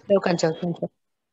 శ్లోకం చదువుతాను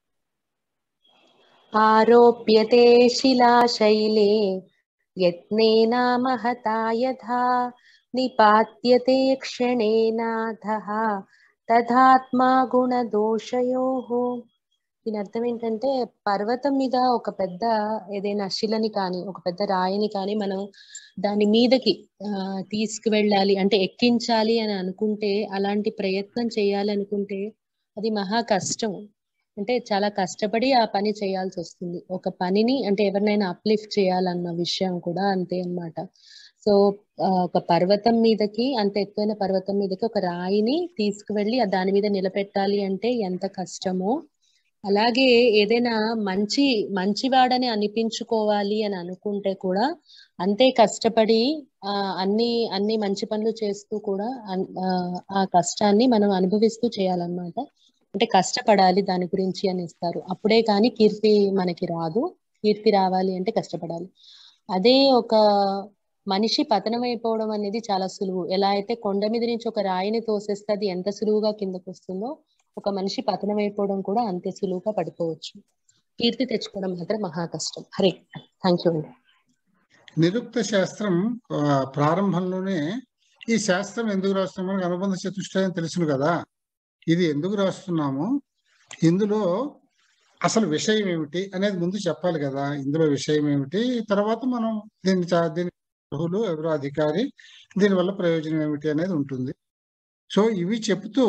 ఆరోప్యతే శిలాశైలే యత్నేన మహతా యథా నిపాత్యతే క్షణేనాథః తథాత్మా గుణదోషయోః దీని అర్థం ఏంటంటే పర్వతం మీద ఒక పెద్ద ఏదైనా శిలని కానీ ఒక పెద్ద రాయిని కానీ మనం దాని మీదకి ఆ తీసుకువెళ్ళాలి అంటే ఎక్కించాలి అని అనుకుంటే అలాంటి ప్రయత్నం చేయాలి అనుకుంటే అది మహా కష్టం అంటే చాలా కష్టపడి ఆ పని చేయాల్సి వస్తుంది ఒక పనిని అంటే ఎవరినైనా అప్లిఫ్ట్ చేయాలన్న విషయం కూడా అంతే అన్నమాట సో ఒక పర్వతం మీదకి అంత ఎత్తైన పర్వతం మీదకి ఒక రాయిని తీసుకువెళ్ళి దాని మీద నిలబెట్టాలి అంటే ఎంత కష్టమో అలాగే ఏదైనా మంచి మంచివాడని అనిపించుకోవాలి అని అనుకుంటే కూడా అంతే కష్టపడి ఆ అన్ని అన్ని మంచి పనులు చేస్తూ కూడా ఆ కష్టాన్ని మనం అనుభవిస్తూ చేయాలన్నమాట అంటే కష్టపడాలి దాని గురించి అని ఇస్తారు అప్పుడే కానీ కీర్తి మనకి రాదు కీర్తి రావాలి అంటే కష్టపడాలి అదే ఒక మనిషి పతనం అయిపోవడం అనేది చాలా సులువు ఎలా అయితే కొండ మీద నుంచి ఒక రాయిని తోసేస్తే అది ఎంత సులువుగా కిందకు వస్తుందో ఒక మనిషి పతనం అయిపోవడం కూడా అంతే సులువుగా పడిపోవచ్చు కీర్తి తెచ్చుకోవడం మాత్రం మహా కష్టం హరే థ్యాంక్ యూ అండి నిరుక్త శాస్త్రం ప్రారంభంలోనే ఈ శాస్త్రం ఎందుకు రాస్తున్నాం మనకు అనుబంధ చతుష్టయం తెలుసును కదా ఇది ఎందుకు రాస్తున్నాము ఇందులో అసలు విషయం ఏమిటి అనేది ముందు చెప్పాలి కదా ఇందులో విషయం ఏమిటి తర్వాత మనం దీన్ని దీని అర్హులు ఎవరు అధికారి దీనివల్ల ప్రయోజనం ఏమిటి అనేది ఉంటుంది సో ఇవి చెప్తూ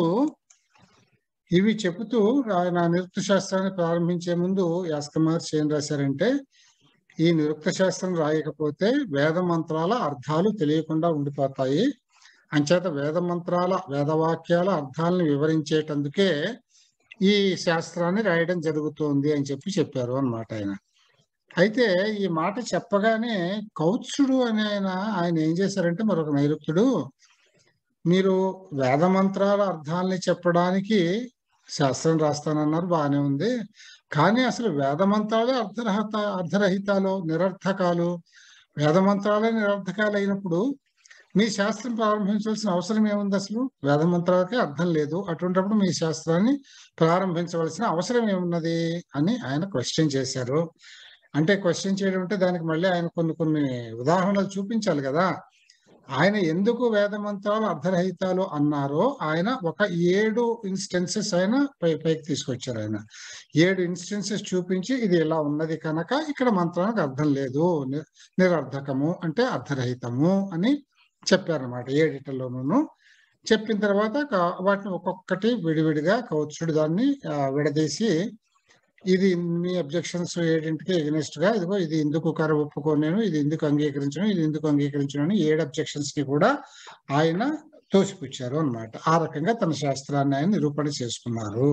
ఇవి చెబుతూ ఆయన నిరుక్త శాస్త్రాన్ని ప్రారంభించే ముందు యాస్క మహర్షి ఏం రాశారంటే ఈ నిరుక్త శాస్త్రం రాయకపోతే వేద మంత్రాల అర్థాలు తెలియకుండా ఉండిపోతాయి అంచేత వేద మంత్రాల వేదవాక్యాల అర్థాలను వివరించేటందుకే ఈ శాస్త్రాన్ని రాయడం జరుగుతోంది అని చెప్పి చెప్పారు అన్నమాట ఆయన అయితే ఈ మాట చెప్పగానే కౌత్సుడు అనే ఆయన ఆయన ఏం చేశారంటే మరొక నైరుక్తుడు మీరు వేద మంత్రాల అర్థాలని చెప్పడానికి శాస్త్రం రాస్తానన్నారు బాగానే ఉంది కానీ అసలు వేద మంత్రాలే అర్ధరహత అర్ధరహితాలు నిరర్థకాలు వేద మంత్రాలే నిరర్థకాలు అయినప్పుడు మీ శాస్త్రం ప్రారంభించవలసిన అవసరం ఏముంది అసలు వేద మంత్రాలకే అర్థం లేదు అటువంటిప్పుడు మీ శాస్త్రాన్ని ప్రారంభించవలసిన అవసరం ఏమున్నది అని ఆయన క్వశ్చన్ చేశారు అంటే క్వశ్చన్ చేయడం అంటే దానికి మళ్ళీ ఆయన కొన్ని కొన్ని ఉదాహరణలు చూపించాలి కదా ఆయన ఎందుకు వేద మంత్రాలు అర్ధరహితాలు అన్నారో ఆయన ఒక ఏడు ఇన్స్టెన్సెస్ ఆయన పై పైకి తీసుకొచ్చారు ఆయన ఏడు ఇన్స్టెన్సెస్ చూపించి ఇది ఇలా ఉన్నది కనుక ఇక్కడ మంత్రానికి అర్థం లేదు నిరర్ధకము అంటే అర్ధరహితము అని చెప్పారనమాట ఏడిటలోనూ చెప్పిన తర్వాత వాటిని ఒక్కొక్కటి విడివిడిగా కౌత్సుడు దాన్ని విడదీసి ఇది మీ అబ్జెక్షన్స్ ఏడింటికి ఎగనెస్ట్ గా ఇదిగో ఇది ఎందుకు కర ఒప్పుకోనేను ఇది ఎందుకు అంగీకరించను ఇది ఎందుకు అంగీకరించను అని ఏడు అబ్జెక్షన్స్ ని కూడా ఆయన తోసిపుచ్చారు అనమాట ఆ రకంగా తన శాస్త్రాన్ని ఆయన నిరూపణ చేసుకున్నారు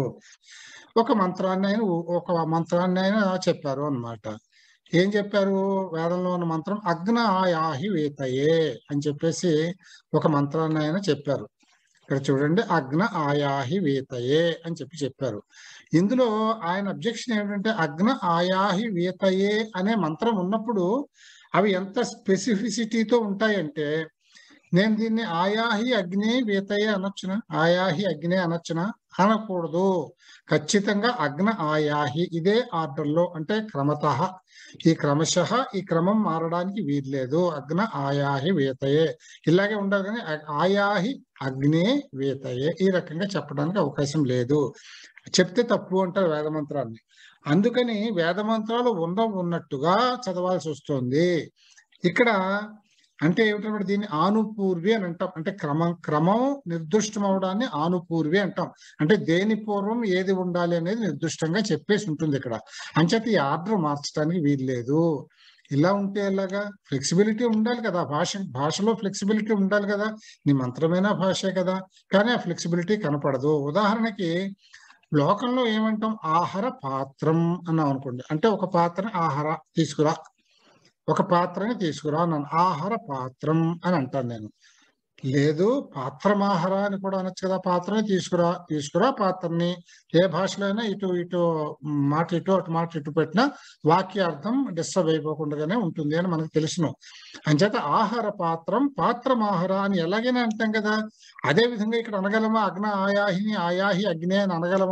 ఒక మంత్రాన్ని ఆయన ఒక మంత్రాన్ని ఆయన చెప్పారు అనమాట ఏం చెప్పారు వేదంలో ఉన్న మంత్రం అగ్న ఆయాహి వేతయే అని చెప్పేసి ఒక మంత్రాన్ని ఆయన చెప్పారు ఇక్కడ చూడండి అగ్న ఆయాహి వేతయే అని చెప్పి చెప్పారు ఇందులో ఆయన అబ్జెక్షన్ ఏమిటంటే అగ్న ఆయాహి వేతయే అనే మంత్రం ఉన్నప్పుడు అవి ఎంత స్పెసిఫిసిటీతో ఉంటాయంటే నేను దీన్ని ఆయాహి అగ్ని వేతయే అనొచ్చునా ఆయాహి అగ్ని అనొచ్చునా అనకూడదు ఖచ్చితంగా అగ్న ఆయాహి ఇదే ఆర్డర్లో అంటే క్రమత ఈ క్రమశ ఈ క్రమం మారడానికి వీల్లేదు అగ్న ఆయాహి వేతయే ఇలాగే ఉండాలి కానీ ఆయాహి అగ్నే వేతయే ఈ రకంగా చెప్పడానికి అవకాశం లేదు చెప్తే తప్పు అంటారు వేదమంత్రాన్ని అందుకని వేదమంత్రాలు ఉన్న ఉన్నట్టుగా చదవాల్సి వస్తుంది ఇక్కడ అంటే ఏమిటంటే దీన్ని ఆనుపూర్వి అని అంటాం అంటే క్రమం క్రమం నిర్దిష్టం అవడాన్ని ఆనుపూర్వి అంటాం అంటే దేని పూర్వం ఏది ఉండాలి అనేది నిర్దిష్టంగా చెప్పేసి ఉంటుంది ఇక్కడ అంచేత ఈ ఆర్డర్ మార్చడానికి వీల్లేదు ఇలా ఉంటే ఎలాగా ఫ్లెక్సిబిలిటీ ఉండాలి కదా భాష భాషలో ఫ్లెక్సిబిలిటీ ఉండాలి కదా నీ మంత్రమైన భాషే కదా కానీ ఆ ఫ్లెక్సిబిలిటీ కనపడదు ఉదాహరణకి లోకంలో ఏమంటాం ఆహార పాత్రం అన్నాం అనుకోండి అంటే ఒక పాత్రని ఆహార తీసుకురా ఒక పాత్రని తీసుకురా అన్నాను ఆహార పాత్రం అని అంటాను నేను లేదు పాత్రమాహార అని కూడా అనొచ్చు కదా పాత్రని తీసుకురా తీసుకురా పాత్రని ఏ భాషలో అయినా ఇటు ఇటు మాట ఇటు అటు మాట ఇటు పెట్టినా వాక్యార్థం డిస్టర్బ్ అయిపోకుండానే ఉంటుంది అని మనకు తెలుసును అంచేత ఆహార పాత్రం పాత్రమాహార అని ఎలాగైనా అంటాం కదా అదే విధంగా ఇక్కడ అనగలమా అగ్న ఆయాహిని ఆయాహి అగ్ని అని అనగలమా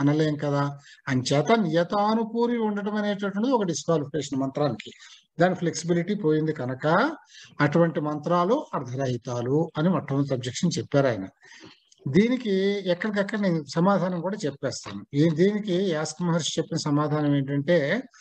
అనలేం కదా అంచేత నియతానుపూర్వి ఉండటం అనేటటువంటిది ఒక డిస్క్వాలిఫికేషన్ మంత్రానికి దాని ఫ్లెక్సిబిలిటీ పోయింది కనుక అటువంటి మంత్రాలు అర్ధరహితాలు అని మొట్టమొదటి అబ్జెక్షన్ చెప్పారు ఆయన దీనికి ఎక్కడికక్కడ నేను సమాధానం కూడా చెప్పేస్తాను ఈ దీనికి యాస్క మహర్షి చెప్పిన సమాధానం ఏంటంటే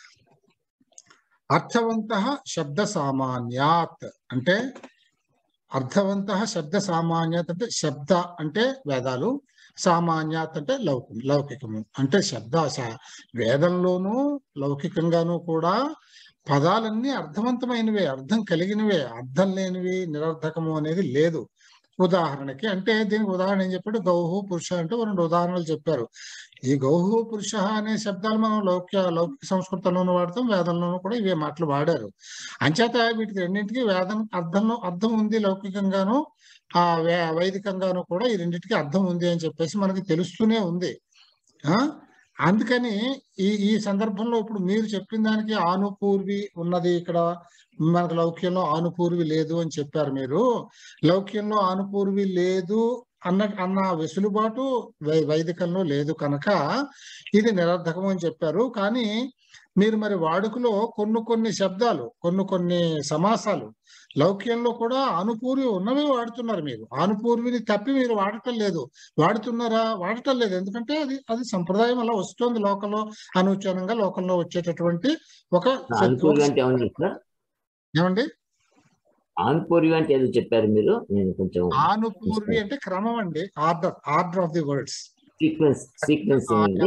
అర్థవంత శబ్ద సామాన్యాత్ అంటే అర్థవంత శబ్ద సామాన్యత అంటే శబ్ద అంటే వేదాలు సామాన్యాత్ అంటే లౌకికం లౌకికము అంటే శబ్ద స- వేదంలోనూ లౌకికంగానూ కూడా పదాలన్నీ అర్థవంతమైనవే అర్థం కలిగినవే అర్థం లేనివి నిరర్థకము అనేది లేదు ఉదాహరణకి అంటే దీనికి ఉదాహరణ ఏం చెప్పాడు గౌహు పురుష అంటే ఓ రెండు ఉదాహరణలు చెప్పారు ఈ గౌహు పురుష అనే శబ్దాలు మనం లౌక్య లౌకిక సంస్కృతంలోనూ వాడతాం వేదంలోనూ కూడా ఇవే మాటలు వాడారు అంచేత వీటికి రెండింటికి వేదం అర్థంలో అర్థం ఉంది లౌకికంగాను ఆ వే- వైదికంగాను కూడా ఈ రెండింటికి అర్థం ఉంది అని చెప్పేసి మనకి తెలుస్తూనే ఉంది ఆ అందుకని ఈ ఈ సందర్భంలో ఇప్పుడు మీరు చెప్పిన దానికి ఆనుపూర్వి ఉన్నది ఇక్కడ మనకు లౌక్యంలో ఆనుపూర్వి లేదు అని చెప్పారు మీరు లౌక్యంలో ఆనుపూర్వి లేదు అన్న అన్న వెసులుబాటు వై- వైదికంలో లేదు కనుక ఇది నిరర్ధకం అని చెప్పారు కానీ మీరు మరి వాడుకలో కొన్ని కొన్ని శబ్దాలు కొన్ని కొన్ని సమాసాలు లౌక్యంలో కూడా ఆనుపూర్వి ఉన్నవి వాడుతున్నారు మీరు ఆనుపూర్విని తప్పి మీరు వాడటం లేదు వాడుతున్నారా వాడటం లేదు ఎందుకంటే అది అది సంప్రదాయం అలా వస్తుంది లోకంలో అనూచనంగా లోకంలో వచ్చేటటువంటి ఒక ఆన్పూర్వి అంటే ఏమన్నా సార్ ఏమండి ఆన్పూర్వి అంటే ఏదో చెప్పారు మీరు నేను కొంచెం ఆనుపూర్వి అంటే క్రమం అండి order order of the words sequence sequence ఏంటి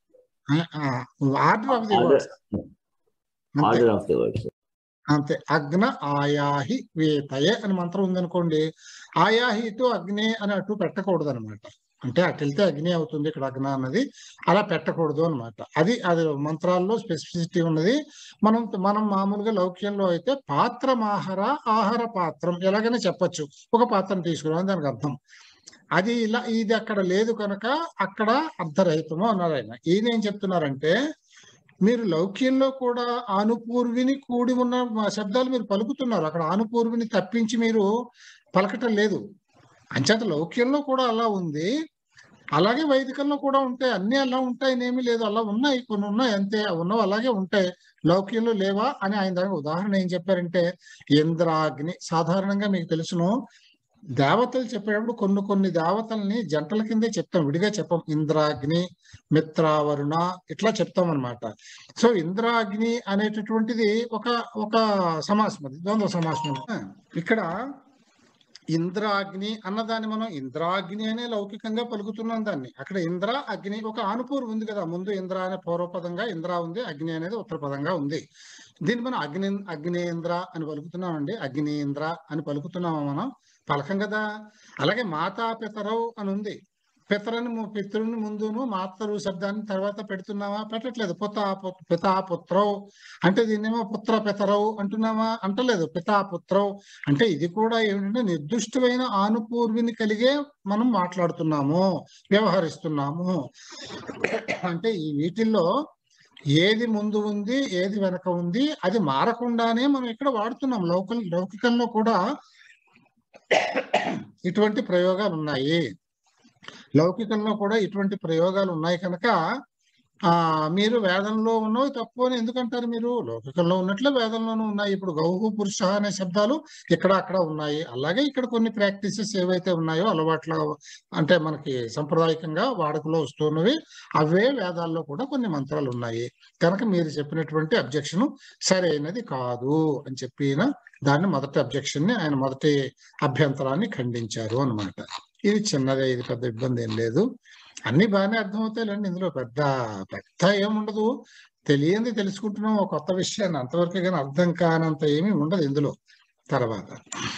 order of the order words అంతే ఆర్డర్ ఆఫ్ ది వర్డ్స్ అంతే అగ్న ఆయాహి వేతయే అని మంత్రం ఉందనుకోండి ఆయాహితో అగ్ని అని అటు పెట్టకూడదు అనమాట అంటే అటు వెళ్తే అగ్ని అవుతుంది ఇక్కడ అగ్న అన్నది అలా పెట్టకూడదు అనమాట అది అది మంత్రాల్లో స్పెసిఫిసిటీ ఉన్నది మనం మనం మామూలుగా లౌక్యంలో అయితే పాత్రం ఆహార ఆహార పాత్రం ఎలాగైనా చెప్పొచ్చు ఒక పాత్రను తీసుకురావడం దానికి అర్థం అది ఇలా ఇది అక్కడ లేదు కనుక అక్కడ అర్ధరహితము అన్నారు ఆయన ఈయన ఏం చెప్తున్నారంటే మీరు లౌక్యంలో కూడా ఆనుపూర్విని కూడి ఉన్న శబ్దాలు మీరు పలుకుతున్నారు అక్కడ ఆనుపూర్విని తప్పించి మీరు పలకటం లేదు అంచేత లౌక్యంలో కూడా అలా ఉంది అలాగే వైదికంలో కూడా ఉంటాయి అన్ని అలా ఉంటాయనేమి లేదు అలా ఉన్నాయి కొన్ని ఉన్నాయి అంతే ఉన్నవి అలాగే ఉంటాయి లౌక్యంలో లేవా అని ఆయన దానికి ఉదాహరణ ఏం చెప్పారంటే ఇంద్రాగ్ని సాధారణంగా మీకు తెలుసును దేవతలు చెప్పేటప్పుడు కొన్ని కొన్ని దేవతల్ని జంటల కిందే చెప్తాం విడిగా చెప్పం ఇంద్రాగ్ని మిత్రావరుణ ఇట్లా చెప్తాం అనమాట సో ఇంద్రాగ్ని అనేటటువంటిది ఒక ఒక సమాసం అది ద్వంద్వ సమాసం ఇక్కడ ఇంద్రాగ్ని అన్నదాన్ని మనం ఇంద్రాగ్ని అనే లౌకికంగా పలుకుతున్నాం దాన్ని అక్కడ ఇంద్ర అగ్ని ఒక ఆనుపూర్వు ఉంది కదా ముందు ఇంద్ర అనే పూర్వపదంగా ఇంద్ర ఉంది అగ్ని అనేది ఉత్తర పదంగా ఉంది దీన్ని మనం అగ్ని అగ్నేంద్ర అని పలుకుతున్నామండి అగ్నేంద్ర అని పలుకుతున్నామా మనం పలకం కదా అలాగే మాతా పితరవు అని ఉంది పితరని ము- పితరుని ముందును మాతరు శబ్దాన్ని తర్వాత పెడుతున్నావా పెట్టట్లేదు పుత పితా పుత్రవు అంటే దీన్నేమో పుత్ర పితరవు అంటున్నావా అంటలేదు పితా పుత్రవు అంటే ఇది కూడా ఏమిటంటే నిర్దిష్టమైన ఆనుపూర్విని కలిగే మనం మాట్లాడుతున్నాము వ్యవహరిస్తున్నాము అంటే ఈ వీటిల్లో ఏది ముందు ఉంది ఏది వెనక ఉంది అది మారకుండానే మనం ఇక్కడ వాడుతున్నాం లౌక లౌకికంలో కూడా ఇటువంటి ప్రయోగాలు ఉన్నాయి లౌకికంలో కూడా ఇటువంటి ప్రయోగాలు ఉన్నాయి కనుక ఆ మీరు వేదంలో ఉన్నవి తప్పు అని ఎందుకంటారు మీరు లౌకికంలో ఉన్నట్లే వేదంలోనూ ఉన్నాయి ఇప్పుడు గౌహు పురుష అనే శబ్దాలు ఇక్కడ అక్కడ ఉన్నాయి అలాగే ఇక్కడ కొన్ని ప్రాక్టీసెస్ ఏవైతే ఉన్నాయో అలవాట్ల అంటే మనకి సాంప్రదాయకంగా వాడుకలో వస్తున్నవి అవే వేదాల్లో కూడా కొన్ని మంత్రాలు ఉన్నాయి కనుక మీరు చెప్పినటువంటి అబ్జెక్షన్ సరైనది కాదు అని చెప్పిన దాన్ని మొదటి అబ్జెక్షన్ ని ఆయన మొదటి అభ్యంతరాన్ని ఖండించారు అన్నమాట ఇది చిన్నదే ఇది పెద్ద ఇబ్బంది ఏం లేదు అన్ని బాగానే అర్థమవుతాయిలేండి ఇందులో పెద్ద పెద్ద ఏముండదు తెలియంది తెలుసుకుంటున్నాం ఒక కొత్త విషయాన్ని అంతవరకే కానీ అర్థం కానంత ఏమీ ఉండదు ఇందులో తర్వాత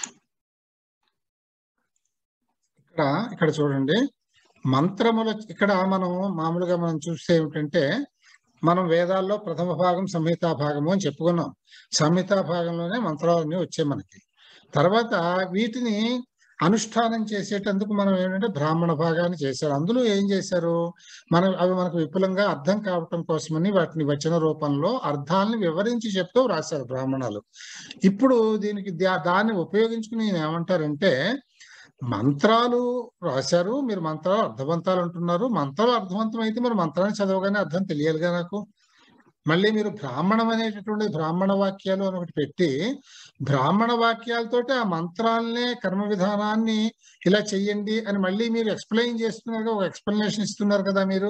ఇక్కడ ఇక్కడ చూడండి మంత్రముల ఇక్కడ మనం మామూలుగా మనం చూస్తే ఏమిటంటే మనం వేదాల్లో ప్రథమ భాగం సంహితా భాగము అని చెప్పుకున్నాం సంహితా భాగంలోనే మంత్రాలన్నీ వచ్చాయి మనకి తర్వాత వీటిని అనుష్ఠానం చేసేటందుకు మనం ఏంటంటే బ్రాహ్మణ భాగాన్ని చేశారు అందులో ఏం చేశారు మనం అవి మనకు విపులంగా అర్థం కావటం కోసమని వాటిని వచన రూపంలో అర్థాలను వివరించి చెప్తూ రాశారు బ్రాహ్మణాలు ఇప్పుడు దీనికి దా- దాన్ని ఉపయోగించుకుని ఈయన ఏమంటారంటే మంత్రాలు రాశారు మీరు మంత్రాలు అర్థవంతాలు అంటున్నారు మంత్రాలు అర్థవంతం అయితే మరి మంత్రాన్ని చదవగానే అర్థం తెలియాలిగా నాకు మళ్ళీ మీరు బ్రాహ్మణం అనేటటువంటి బ్రాహ్మణ వాక్యాలు అని ఒకటి పెట్టి బ్రాహ్మణ వాక్యాలతోటి ఆ మంత్రాలనే కర్మ విధానాన్ని ఇలా చెయ్యండి అని మళ్ళీ మీరు ఎక్స్ప్లెయిన్ చేస్తున్నారు కదా, ఒక ఎక్స్ప్లెనేషన్ ఇస్తున్నారు కదా మీరు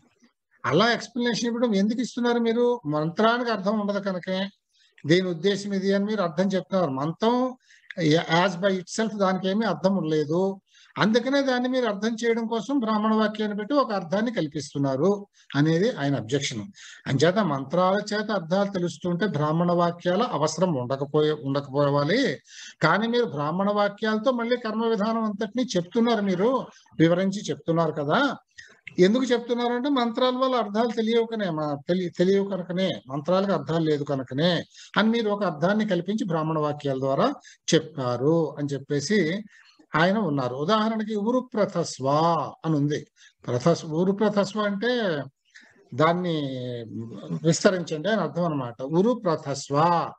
అలా ఎక్స్ప్లెనేషన్ ఇవ్వడం ఎందుకు ఇస్తున్నారు మీరు మంత్రానికి అర్థం ఉండదు కనుకే దీని ఉద్దేశం ఇది అని మీరు అర్థం చెప్తున్నారు మంత్రం యాజ్ బై ఇట్ సెల్ఫ్ దానికి ఏమీ అర్థం లేదు అందుకనే దాన్ని మీరు అర్థం చేయడం కోసం బ్రాహ్మణ వాక్యాన్ని పెట్టి ఒక అర్థాన్ని కల్పిస్తున్నారు అనేది ఆయన అబ్జెక్షన్ అంచేత మంత్రాల చేత అర్థాలు తెలుస్తుంటే బ్రాహ్మణ వాక్యాల అవసరం ఉండకపోయే ఉండకపోవాలి కానీ మీరు బ్రాహ్మణ వాక్యాలతో మళ్ళీ కర్మ విధానం అంతటినీ చెప్తున్నారు మీరు వివరించి చెప్తున్నారు కదా ఎందుకు చెప్తున్నారు అంటే మంత్రాల వల్ల అర్థాలు తెలియకనే తెలియ తెలియవు కనుకనే మంత్రాలకు అర్థాలు లేదు కనుకనే అని మీరు ఒక అర్థాన్ని కల్పించి బ్రాహ్మణ వాక్యాల ద్వారా చెప్పారు అని చెప్పేసి ఆయన ఉన్నారు ఉదాహరణకి ఊరు ప్రథస్వ అని ఉంది ప్రథస్ ఊరు ప్రథస్వ అంటే దాన్ని విస్తరించండి అని అర్థం అనమాట ఉరు ప్రథస్వ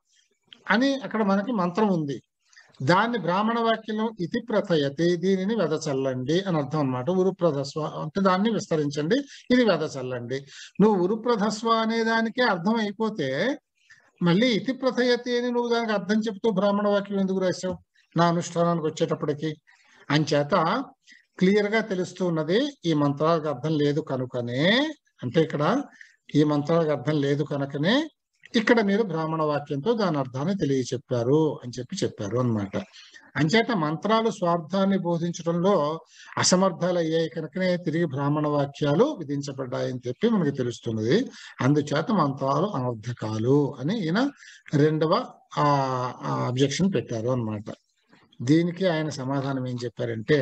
అని అక్కడ మనకి మంత్రం ఉంది దాన్ని బ్రాహ్మణ వాక్యంలో ఇతి ప్రథయతి దీనిని వెదచల్లండి అని అర్థం అనమాట ఉరు ప్రథస్వ అంటే దాన్ని విస్తరించండి ఇది వెదచల్లండి నువ్వు ఉరు ప్రథస్వ అనే దానికే అర్థం అయిపోతే మళ్ళీ ఇతి ప్రథయతి అని నువ్వు దానికి అర్థం చెప్తూ బ్రాహ్మణ వాక్యం ఎందుకు రాశావు నా అనుష్ఠానానికి వచ్చేటప్పటికి అంచేత క్లియర్ గా తెలుస్తూ ఉన్నది ఈ మంత్రాలకు అర్థం లేదు కనుకనే అంటే ఇక్కడ ఈ మంత్రాలకు అర్థం లేదు కనుకనే ఇక్కడ మీరు బ్రాహ్మణ వాక్యంతో దాని అర్థాన్ని తెలియచెప్పారు అని చెప్పి చెప్పారు అన్నమాట అంచేత మంత్రాలు స్వార్థాన్ని బోధించడంలో అసమర్థాలు అయ్యాయి కనుకనే తిరిగి బ్రాహ్మణ వాక్యాలు విధించబడ్డాయని చెప్పి మనకి తెలుస్తున్నది అందుచేత మంత్రాలు అనర్థకాలు అని ఈయన రెండవ ఆ అబ్జెక్షన్ పెట్టారు అన్నమాట దీనికి ఆయన సమాధానం ఏం చెప్పారంటే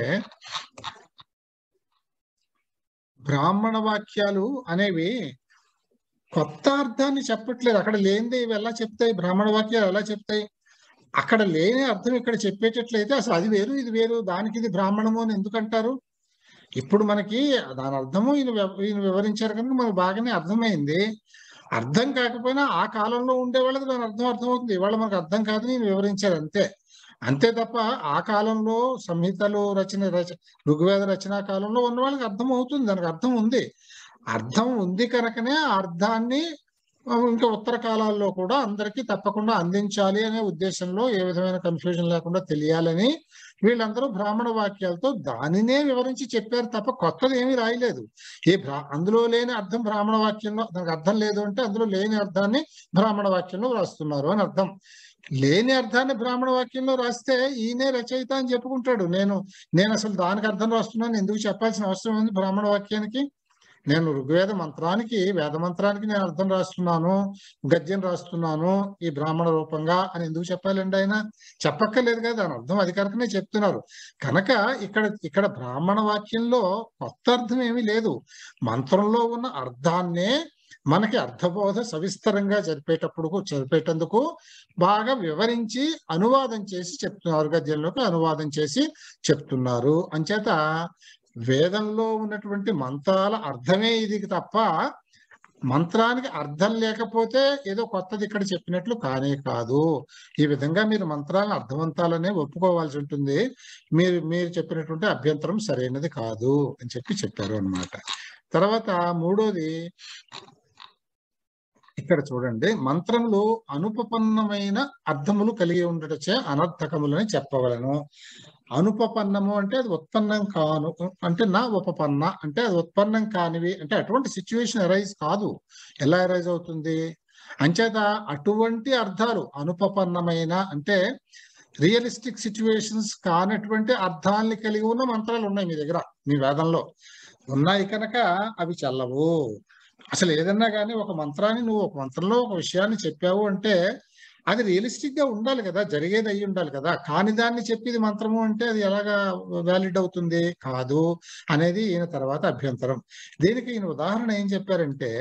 బ్రాహ్మణ వాక్యాలు అనేవి కొత్త అర్థాన్ని చెప్పట్లేదు అక్కడ లేనిదే ఇవి ఎలా చెప్తాయి బ్రాహ్మణ వాక్యాలు ఎలా చెప్తాయి అక్కడ లేని అర్థం ఇక్కడ చెప్పేటట్లయితే అసలు అది వేరు ఇది వేరు దానికి ఇది బ్రాహ్మణము అని ఎందుకంటారు ఇప్పుడు మనకి దాని అర్థము ఈయన వివ- ఈయన వివరించారు కనుక మనకు బాగానే అర్థమైంది అర్థం కాకపోయినా ఆ కాలంలో ఉండే వాళ్ళకి దాని అర్థం అర్థమవుతుంది ఇవాళ మనకు అర్థం కాదు నేను వివరించారు అంతే అంతే తప్ప ఆ కాలంలో సంహితలు రచన రచ ఋగ్వేద రచనా కాలంలో ఉన్న వాళ్ళకి అర్థం అవుతుంది దానికి అర్థం ఉంది అర్థం ఉంది కనుకనే ఆ అర్థాన్ని ఆ, ఇంకా ఉత్తర కాలాల్లో కూడా అందరికీ తప్పకుండా అందించాలి అనే ఉద్దేశంలో ఏ విధమైన కన్ఫ్యూజన్ లేకుండా తెలియాలని వీళ్ళందరూ బ్రాహ్మణ వాక్యాలతో దానినే వివరించి చెప్పారు తప్ప కొత్తది ఏమీ రాయలేదు ఏ బ్రా అందులో లేని అర్థం బ్రాహ్మణ వాక్యంలో దానికి అర్థం లేదు అంటే అందులో లేని అర్థాన్ని బ్రాహ్మణ వాక్యంలో రాస్తున్నారు అని అర్థం లేని అర్థాన్ని బ్రాహ్మణ వాక్యంలో రాస్తే ఈయనే రచయిత అని చెప్పుకుంటాడు నేను నేను అసలు దానికి అర్థం రాస్తున్నాను ఎందుకు చెప్పాల్సిన అవసరం ఉంది బ్రాహ్మణ వాక్యానికి నేను ఋగ్వేద మంత్రానికి వేద మంత్రానికి నేను అర్థం రాస్తున్నాను గద్యం రాస్తున్నాను ఈ బ్రాహ్మణ రూపంగా అని ఎందుకు చెప్పాలండి ఆయన చెప్పక్కర్లేదు కదా దాని అర్థం అది కనుకనే చెప్తున్నారు కనుక ఇక్కడ ఇక్కడ బ్రాహ్మణ వాక్యంలో కొత్త అర్థం ఏమీ లేదు మంత్రంలో ఉన్న అర్థాన్నే మనకి అర్థబోధ సవిస్తరంగా జరిపేటప్పుడు జరిపేటందుకు బాగా వివరించి అనువాదం చేసి చెప్తున్నారు గద్యంలోకి అనువాదం చేసి చెప్తున్నారు అంచేత వేదంలో ఉన్నటువంటి మంత్రాల అర్థమే ఇది తప్ప మంత్రానికి అర్థం లేకపోతే ఏదో కొత్తది ఇక్కడ చెప్పినట్లు కానే కాదు ఈ విధంగా మీరు మంత్రాలను అర్థవంతాలనే ఒప్పుకోవాల్సి ఉంటుంది మీరు మీరు చెప్పినటువంటి అభ్యంతరం సరైనది కాదు అని చెప్పి చెప్పారు అన్నమాట తర్వాత మూడోది ఇక్కడ చూడండి మంత్రములు అనుపపన్నమైన అర్థములు కలిగి ఉండటచే అనర్థకములని చెప్పవలను అనుపపన్నము అంటే అది ఉత్పన్నం కాను అంటే నా ఉపపన్న అంటే అది ఉత్పన్నం కానివి అంటే అటువంటి సిచ్యువేషన్ అరైజ్ కాదు ఎలా అరైజ్ అవుతుంది అంచేత అటువంటి అర్థాలు అనుపపన్నమైన అంటే రియలిస్టిక్ సిచ్యువేషన్స్ కానటువంటి అర్థాలని కలిగి ఉన్న మంత్రాలు ఉన్నాయి మీ దగ్గర మీ వేదంలో ఉన్నాయి కనుక అవి చల్లవు అసలు ఏదన్నా కానీ ఒక మంత్రాన్ని నువ్వు ఒక మంత్రంలో ఒక విషయాన్ని చెప్పావు అంటే అది రియలిస్టిక్ గా ఉండాలి కదా జరిగేది అయి ఉండాలి కదా కాని దాన్ని చెప్పేది మంత్రము అంటే అది ఎలాగా వ్యాలిడ్ అవుతుంది కాదు అనేది ఈయన తర్వాత అభ్యంతరం దీనికి ఈయన ఉదాహరణ ఏం చెప్పారంటే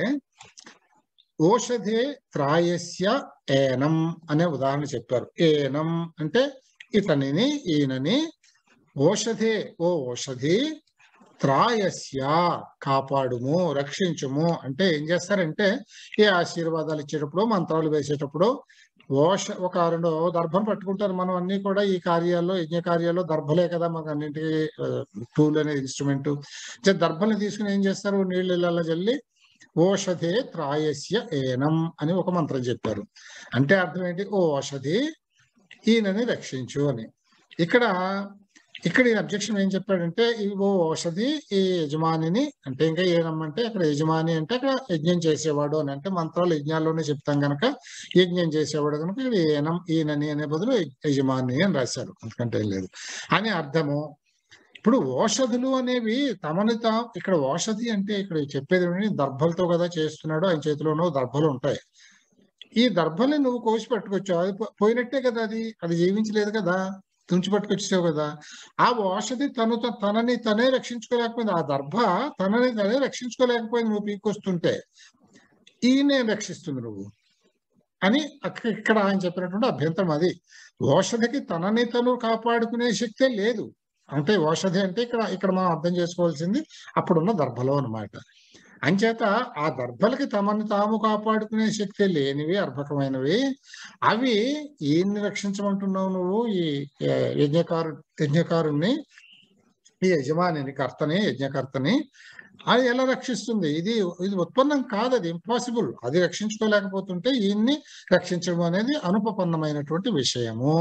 ఓషధే త్రాయస్య ఏనం అనే ఉదాహరణ చెప్పారు ఏనం అంటే ఇతనిని ఈయనని ఓషధే ఓ ఓషధి త్రాయస్య కాపాడుము రక్షించుము అంటే ఏం చేస్తారంటే ఏ ఆశీర్వాదాలు ఇచ్చేటప్పుడు మంత్రాలు వేసేటప్పుడు ఓష ఒక రెండు దర్భలు పట్టుకుంటారు మనం అన్ని కూడా ఈ కార్యాల్లో యజ్ఞ కార్యాల్లో దర్భలే కదా మనకు అన్నింటికి టూల్ అనే ఇన్స్ట్రుమెంట్ దర్భల్ని తీసుకుని ఏం చేస్తారు నీళ్ళు ఇళ్ళల్లో చల్లి ఓషధే త్రాయస్య ఏనం అని ఒక మంత్రం చెప్పారు అంటే అర్థం ఏంటి ఓ ఓషధి ఈయనని రక్షించు అని ఇక్కడ ఇక్కడ ఈ అబ్జెక్షన్ ఏం చెప్పాడంటే ఈ ఓ ఔషధి ఈ యజమానిని అంటే ఇంకా ఏనమ్మంటే అక్కడ యజమాని అంటే అక్కడ యజ్ఞం చేసేవాడు అని అంటే మంత్రాలు యజ్ఞాల్లోనే చెప్తాం కనుక యజ్ఞం చేసేవాడు కనుక ఇక్కడ ఏనం ఈయనని అనే బదులు యజమాని అని రాశారు అంతకంటే ఏం లేదు అని అర్థము ఇప్పుడు ఓషధులు అనేవి తమని తా ఇక్కడ ఓషధి అంటే ఇక్కడ చెప్పేది ఏంటంటే దర్భలతో కదా చేస్తున్నాడు ఆయన చేతిలోనూ దర్భలు ఉంటాయి ఈ దర్భల్ని నువ్వు కోసి పట్టుకొచ్చావు అది పో- పోయినట్టే కదా అది అది జీవించలేదు కదా తుంచి పట్టుకొచ్చావు కదా ఆ ఓషధి తను త- తనని తనే రక్షించుకోలేకపోయింది ఆ దర్భ తనని తనే రక్షించుకోలేకపోయింది నువ్వు పీక్కొస్తుంటే ఈయనే రక్షిస్తుంది నువ్వు అని అక్క- ఇక్కడ ఆయన చెప్పినటువంటి అభ్యంతరం అది ఓషధికి తనని తను కాపాడుకునే శక్తే లేదు అంటే ఓషధి అంటే ఇక్కడ ఇక్కడ మనం అర్థం చేసుకోవాల్సింది అప్పుడున్న దర్భలో అన్నమాట అంచేత ఆ దర్భలకి తమని తాము కాపాడుకునే శక్తి లేనివి అర్భకమైనవి అవి ఈయన్ని రక్షించమంటున్నావు నువ్వు ఈ ఏ, యజ్ఞకారు యజ్ఞకారుణ్ణి ఈ యజమానిని కర్తని యజ్ఞకర్తని అది ఎలా రక్షిస్తుంది ఇది ఇది ఉత్పన్నం కాదు అది ఇంపాసిబుల్ అది రక్షించుకోలేకపోతుంటే ఈయన్ని రక్షించడం అనేది అనుపపన్నమైనటువంటి విషయము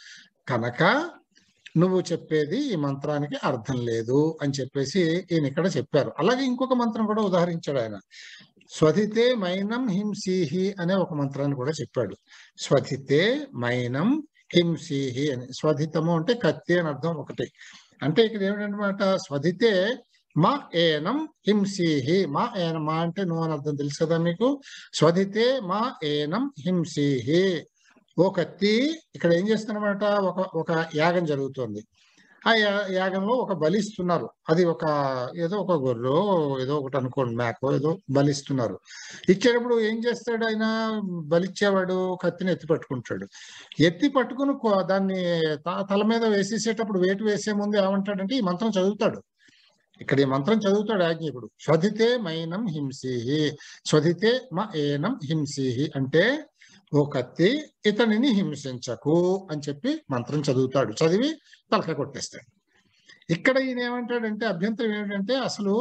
కనుక నువ్వు చెప్పేది ఈ మంత్రానికి అర్థం లేదు అని చెప్పేసి ఈయన ఇక్కడ చెప్పారు అలాగే ఇంకొక మంత్రం కూడా ఉదాహరించాడు ఆయన స్వధితే మైనం హింసీహి అనే ఒక మంత్రాన్ని కూడా చెప్పాడు స్వధితే మైనం హింసీహి అని స్వధితము అంటే కత్తి అని అర్థం ఒకటి అంటే ఇక్కడ ఏమిటనమాట స్వధితే మా ఏనం హింసీహి మా ఏన మా అంటే నువ్వు అని అర్థం తెలుసు కదా మీకు స్వధితే మా ఏనం హింసీహి ఓ కత్తి ఇక్కడ ఏం చేస్తున్నమాట ఒక ఒక యాగం జరుగుతుంది ఆ యా- యాగంలో ఒక బలిస్తున్నారు అది ఒక ఏదో ఒక గొర్రె ఏదో ఒకటి అనుకోండి మేకో ఏదో బలిస్తున్నారు ఇచ్చేటప్పుడు ఏం చేస్తాడు ఆయన బలిచ్చేవాడు కత్తిని ఎత్తి పట్టుకుంటాడు ఎత్తి పట్టుకుని కో- దాన్ని త- తల మీద వేసేసేటప్పుడు వేటు వేసే ముందు ఏమంటాడంటే ఈ మంత్రం చదువుతాడు ఇక్కడ ఈ మంత్రం చదువుతాడు యాజ్ఞికుడు స్వధితే మైనం హింసిహి స్వధితే మ ఏనం హింసిహి అంటే ఓ కత్తి ఇతనిని హింసించకు అని చెప్పి మంత్రం చదువుతాడు చదివి తలకాయ కొట్టేస్తాడు ఇక్కడ ఈయన ఏమంటాడంటే అభ్యంతరం ఏమిటంటే అసలు